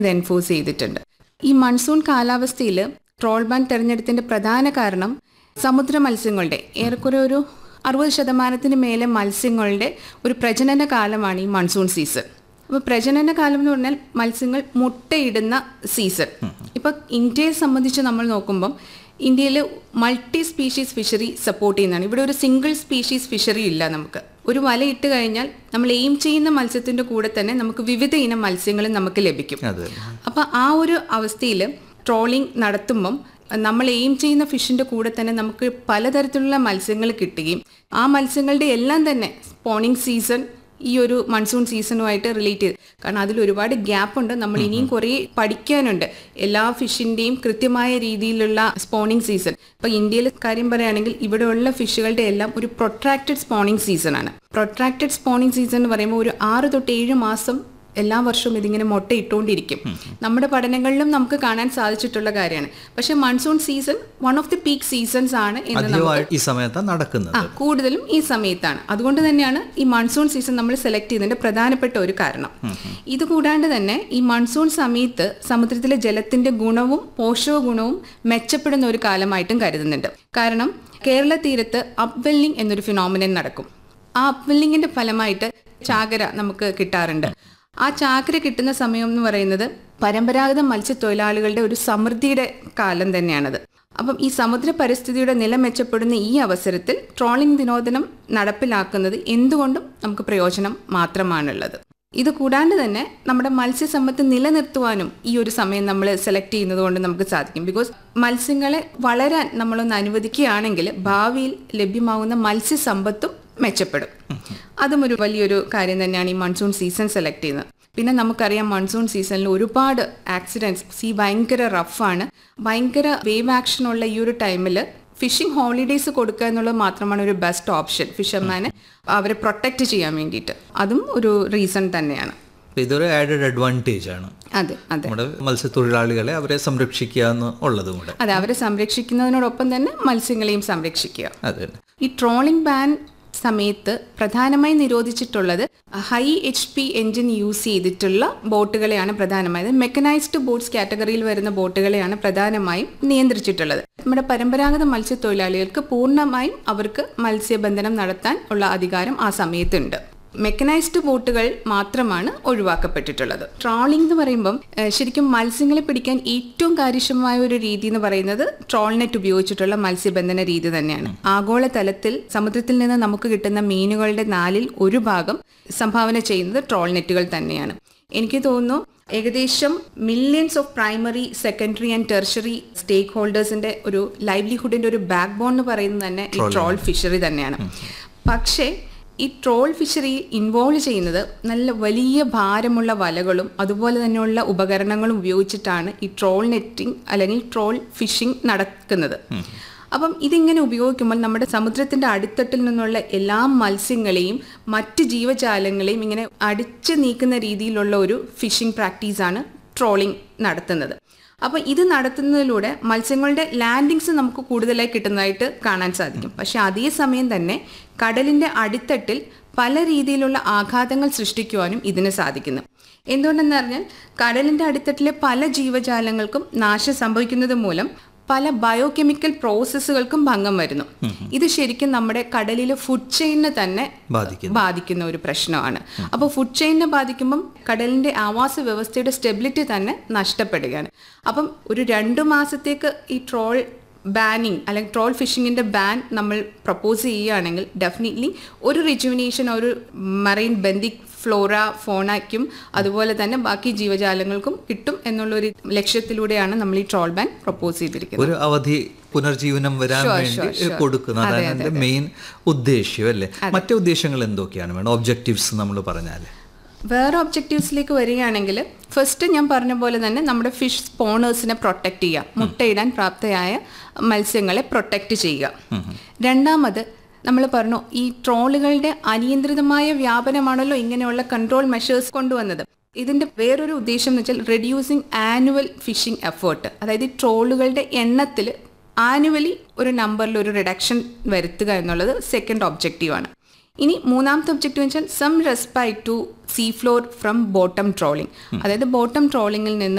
ഇത് എൻഫോഴ്സ് ചെയ്തിട്ടുണ്ട് ഈ മൺസൂൺ കാലാവസ്ഥയിൽ ട്രോൾ ബാൻ തെരഞ്ഞെടുത്തിന്റെ പ്രധാന കാരണം സമുദ്ര മത്സ്യങ്ങളുടെ ഏറെക്കുറെ ഒരു അറുപത് ശതമാനത്തിന് മേലെ മത്സ്യങ്ങളുടെ ഒരു പ്രജനന കാലമാണ് ഈ മൺസൂൺ സീസൺ അപ്പോൾ പ്രജനന കാലം എന്ന് പറഞ്ഞാൽ മത്സ്യങ്ങൾ മുട്ടയിടുന്ന സീസൺ ഇപ്പം ഇന്ത്യയെ സംബന്ധിച്ച് നമ്മൾ നോക്കുമ്പം ഇന്ത്യയിൽ മൾട്ടി സ്പീഷീസ് ഫിഷറി സപ്പോർട്ട് ചെയ്യുന്നതാണ് ഇവിടെ ഒരു സിംഗിൾ സ്പീഷീസ് ഫിഷറി ഇല്ല നമുക്ക് ഒരു വല ഇട്ട് കഴിഞ്ഞാൽ നമ്മൾ എയിം ചെയ്യുന്ന മത്സ്യത്തിന്റെ കൂടെ തന്നെ നമുക്ക് വിവിധ ഇനം മത്സ്യങ്ങളും നമുക്ക് ലഭിക്കും അതെ അപ്പം ആ ഒരു അവസ്ഥയിൽ ട്രോളിംഗ് നടത്തുമ്പം നമ്മൾ എയിം ചെയ്യുന്ന ഫിഷിന്റെ കൂടെ തന്നെ നമുക്ക് പലതരത്തിലുള്ള മത്സ്യങ്ങൾ കിട്ടുകയും ആ മത്സ്യങ്ങളുടെ എല്ലാം തന്നെ സ്പോണിംഗ് സീസൺ ഈ ഒരു മൺസൂൺ സീസണുമായിട്ട് റിലേറ്റ് ചെയ്ത് കാരണം അതിൽ ഒരുപാട് ഗ്യാപ്പ് ഉണ്ട് നമ്മൾ ഇനിയും കുറേ പഠിക്കാനുണ്ട് എല്ലാ ഫിഷിന്റെയും കൃത്യമായ രീതിയിലുള്ള സ്പോണിംഗ് സീസൺ ഇപ്പൊ ഇന്ത്യയിൽ കാര്യം പറയുകയാണെങ്കിൽ ഇവിടെയുള്ള ഫിഷുകളുടെ എല്ലാം ഒരു പ്രൊട്രാക്റ്റഡ് സ്പോണിംഗ് സീസൺ ആണ് പ്രൊട്രാക്റ്റഡ് സ്പോണിംഗ് സീസൺ എന്ന് പറയുമ്പോൾ ഒരു ആറ് തൊട്ട് ഏഴ് മാസം എല്ലാ വർഷവും ഇതിങ്ങനെ മുട്ട ഇട്ടുകൊണ്ടിരിക്കും നമ്മുടെ പഠനങ്ങളിലും നമുക്ക് കാണാൻ സാധിച്ചിട്ടുള്ള കാര്യമാണ് പക്ഷെ monsoon season one of the peak seasons ആണ് എന്ന് നമുക്ക് അധികമായി ഈ സമയത്താണ് നടക്കുന്നത് ആ കൂടുതലും ഈ സമയത്താണ് അതുകൊണ്ട് തന്നെയാണ് ഈ മൺസൂൺ സീസൺ നമ്മൾ സെലക്ട് ചെയ്തതിന്റെ പ്രധാനപ്പെട്ട ഒരു കാരണം ഇത് കൂടാണ്ട് തന്നെ ഈ മൺസൂൺ സമയത്ത് സമുദ്രത്തിലെ ജലത്തിന്റെ ഗുണവും പോഷക ഗുണവും മെച്ചപ്പെടുന്ന ഒരു കാലമായിട്ടും കരുതുന്നുണ്ട് കാരണം കേരള തീരത്ത് അപ്വെല്ലിംഗ് എന്നൊരു ഫിനോമിനൻ നടക്കും ആ അപ്വെല്ലിങ്ങിന്റെ ഫലമായിട്ട് ചാകര നമുക്ക് കിട്ടാറുണ്ട് ആ ചാകര കിട്ടുന്ന സമയം എന്ന് പറയുന്നത് പരമ്പരാഗത മത്സ്യത്തൊഴിലാളികളുടെ ഒരു സമൃദ്ധിയുടെ കാലം തന്നെയാണത് അപ്പം ഈ സമുദ്ര പരിസ്ഥിതിയുടെ നില മെച്ചപ്പെടുന്ന ഈ അവസരത്തിൽ ട്രോളിംഗ് വിനോദനം നടപ്പിലാക്കുന്നത് എന്തുകൊണ്ടും നമുക്ക് പ്രയോജനം മാത്രമാണുള്ളത് ഇത് കൂടാണ്ട് തന്നെ നമ്മുടെ മത്സ്യസമ്പത്ത് നിലനിർത്തുവാനും ഈ ഒരു സമയം നമ്മൾ സെലക്ട് ചെയ്യുന്നത് കൊണ്ട് നമുക്ക് സാധിക്കും ബിക്കോസ് മത്സ്യങ്ങളെ വളരാൻ നമ്മളൊന്ന് അനുവദിക്കുകയാണെങ്കിൽ ഭാവിയിൽ ലഭ്യമാകുന്ന മത്സ്യസമ്പത്തും മെച്ചപ്പെടും അതും ഒരു വലിയൊരു കാര്യം തന്നെയാണ് ഈ മൺസൂൺ സീസൺ സെലക്ട് ചെയ്യുന്നത് പിന്നെ നമുക്കറിയാം മൺസൂൺ സീസണിൽ ഒരുപാട് ആക്സിഡൻറ്റ്സ് സീ ഭയങ്കര റഫാണ് ഭയങ്കര വേവ് ആക്ഷൻ ഉള്ള ഈ ഒരു ടൈമിൽ ഫിഷിംഗ് ഹോളിഡേയ്സ് കൊടുക്കുക എന്നുള്ളത് മാത്രമാണ് ഒരു ബെസ്റ്റ് ഓപ്ഷൻ ഫിഷർമാനെ അവരെ പ്രൊട്ടക്റ്റ് ചെയ്യാൻ വേണ്ടിയിട്ട് അതും ഒരു റീസൺ തന്നെയാണ് അപ്പൊ ഇതൊരു ആഡഡ് അഡ്വാൻറ്റേജ് ആണ് അതെ അതെ നമ്മുടെ മത്സ്യത്തൊഴിലാളികളെ അവരെ സംരക്ഷിക്കുക എന്ന് ഉള്ളതും കൂടെ അതെ അവരെ സംരക്ഷിക്കുന്നതിനോടൊപ്പം തന്നെ മത്സ്യങ്ങളെയും സംരക്ഷിക്കുക അതെ ഈ ട്രോളിംഗ് ബാൻ സമയത്ത് പ്രധാനമായി നിരോധിച്ചിട്ടുള്ളത് high H P engine use ചെയ്തിട്ടുള്ള ബോട്ടുകളെയാണ് പ്രധാനമായത് മെക്കനൈസ്ഡ് ബോട്ട്സ് കാറ്റഗറിയിൽ വരുന്ന ബോട്ടുകളെയാണ് പ്രധാനമായും നിയന്ത്രിച്ചിട്ടുള്ളത് നമ്മുടെ പരമ്പരാഗത മത്സ്യത്തൊഴിലാളികൾക്ക് പൂർണ്ണമായും അവർക്ക് മത്സ്യബന്ധനം നടത്താൻ ഉള്ള അധികാരം ആ സമയത്തുണ്ട് മെക്കനൈസ്ഡ് ബോട്ടുകൾ മാത്രമാണ് ഒഴിവാക്കപ്പെട്ടിട്ടുള്ളത് ട്രോളിംഗ് എന്ന് പറയുമ്പം ഏഹ്, ശരിക്കും മത്സ്യങ്ങളെ പിടിക്കാൻ ഏറ്റവും കാര്യക്ഷമമായ ഒരു രീതി എന്ന് പറയുന്നത് ട്രോൾ നെറ്റ് ഉപയോഗിച്ചിട്ടുള്ള മത്സ്യബന്ധന രീതി തന്നെയാണ് ആഗോളതലത്തിൽ സമുദ്രത്തിൽ നിന്ന് നമുക്ക് കിട്ടുന്ന മീനുകളുടെ നാലിൽ ഒരു ഭാഗം സംഭാവന ചെയ്യുന്നത് ട്രോൾ നെറ്റുകൾ തന്നെയാണ് എനിക്ക് തോന്നുന്നു ഏകദേശം millions of primary secondary and tertiary സ്റ്റേക്ക് ഹോൾഡേഴ്സിന്റെ ഒരു ലൈവ്ലിഹുഡിന്റെ ഒരു ബാക്ക് ബോൺ എന്ന് പറയുന്നത് തന്നെ ഈ ട്രോൾ ഫിഷറി തന്നെയാണ് പക്ഷേ ഈ ട്രോൾ ഫിഷറി ഇൻവോൾവ് ചെയ്യുന്നത് നല്ല വലിയ ഭാരമുള്ള വലകളും അതുപോലെ തന്നെയുള്ള ഉപകരണങ്ങളും ഉപയോഗിച്ചിട്ടാണ് ഈ ട്രോൾ നെറ്റിംഗ് അല്ലെങ്കിൽ ട്രോൾ ഫിഷിംഗ് നടക്കുന്നത് അപ്പം ഇതിങ്ങനെ ഉപയോഗിക്കുമ്പോൾ നമ്മുടെ സമുദ്രത്തിന്റെ അടിത്തട്ടിൽ നിന്നുള്ള എല്ലാ മത്സ്യങ്ങളെയും മറ്റ് ജീവജാലങ്ങളെയും ഇങ്ങനെ അടിച്ചു നീക്കുന്ന രീതിയിലുള്ള ഒരു ഫിഷിംഗ് പ്രാക്ടീസാണ് ട്രോളിംഗ് നടത്തുന്നത് അപ്പോൾ ഇത് നടത്തുന്നതിലൂടെ മത്സ്യങ്ങളുടെ ലാൻഡിങ്സ് നമുക്ക് കൂടുതലായി കിട്ടുന്നതായിട്ട് കാണാൻ സാധിക്കും പക്ഷെ അതേസമയം തന്നെ കടലിന്റെ അടിത്തട്ടിൽ പല രീതിയിലുള്ള ആഘാതങ്ങൾ സൃഷ്ടിക്കുവാനും ഇതിന് സാധിക്കുന്നു എന്തുകൊണ്ടെന്ന് പറഞ്ഞാൽ കടലിന്റെ അടിത്തട്ടിലെ പല ജീവജാലങ്ങൾക്കും നാശം സംഭവിക്കുന്നത് മൂലം പല ബയോകെമിക്കൽ പ്രോസസ്സുകൾക്കും ഭംഗം വരുന്നു ഇത് ശരിക്കും നമ്മുടെ കടലിലെ ഫുഡ് ചെയിനിനെ തന്നെ ബാധിക്കുന്നു ബാധിക്കുന്ന ഒരു പ്രശ്നമാണ് അപ്പോൾ ഫുഡ് ചെയിനിനെ ബാധിക്കുമ്പം കടലിന്റെ ആവാസ വ്യവസ്ഥയുടെ സ്റ്റെബിലിറ്റി തന്നെ നഷ്ടപ്പെടുകയാണ് അപ്പം ഒരു രണ്ടു മാസത്തേക്ക് ഈ ട്രോൾ ബാനിങ് അല്ലെങ്കിൽ ട്രോൾ ഫിഷിങ്ങിന്റെ ബാൻ നമ്മൾ പ്രപ്പോസ് ചെയ്യുകയാണെങ്കിൽ ഡെഫിനറ്റ്ലി ഒരു റിജുവിനേഷൻ ഒരു മറൈൻ ബന്ദിക് ഫ്ലോറ ഫോണയ്ക്കും അതുപോലെ തന്നെ ബാക്കി ജീവജാലങ്ങൾക്കും കിട്ടും എന്നുള്ള ഒരു ലക്ഷ്യത്തിലൂടെയാണ് നമ്മൾ ഈ ട്രോൾ ബാൻ പ്രപ്പോസ് ചെയ്തിരിക്കുന്നത് ഒരു അവധി പുനർജീവനം വരാൻ Sure, വേണ്ടി sure, sure. കൊടുക്കുന്നത് അതെ, അതാണ് അതിന്റെ മെയിൻ ഉദ്ദേശ്യം അല്ലേ മറ്റു ഉദ്ദേശങ്ങൾ എന്തൊക്കെയാണ് വേണം ഒബ്ജക്റ്റീവ്സ് നമ്മൾ പറഞ്ഞാൽ വേറെ ഒബ്ജക്റ്റീവ്സിലേക്ക് വരികയാണെങ്കിൽ ഫസ്റ്റ് ഞാൻ പറഞ്ഞ പോലെ തന്നെ നമ്മുടെ ഫിഷ് സ്പോണേഴ്സിനെ പ്രൊട്ടക്റ്റ് ചെയ്യുക മുട്ടയിടാൻ പ്രാപ്തയായ മത്സ്യങ്ങളെ പ്രൊട്ടക്റ്റ് ചെയ്യുക രണ്ടാമത് നമ്മൾ പറഞ്ഞു ഈ ട്രോളുകളുടെ അനിയന്ത്രിതമായ വ്യാപനമാണല്ലോ ഇങ്ങനെയുള്ള കൺട്രോൾ മെഷേഴ്സ് കൊണ്ടുവന്നത് ഇതിന്റെ വേറൊരു ഉദ്ദേശം എന്ന് വെച്ചാൽ റെഡ്യൂസിങ് ആനുവൽ ഫിഷിംഗ് എഫേർട്ട് അതായത് ഈ ട്രോളുകളുടെ എണ്ണത്തിൽ ആനുവലി ഒരു നമ്പറിൽ ഒരു റിഡക്ഷൻ വരുത്തുക എന്നുള്ളത് സെക്കൻഡ് ഒബ്ജക്റ്റീവാണ് ഇനി മൂന്നാമത്തെ ഒബ്ജക്റ്റീവ് വെച്ചാൽ some respite to sea floor from bottom trawling അതായത് ബോട്ടം ട്രോളിംഗിൽ നിന്ന്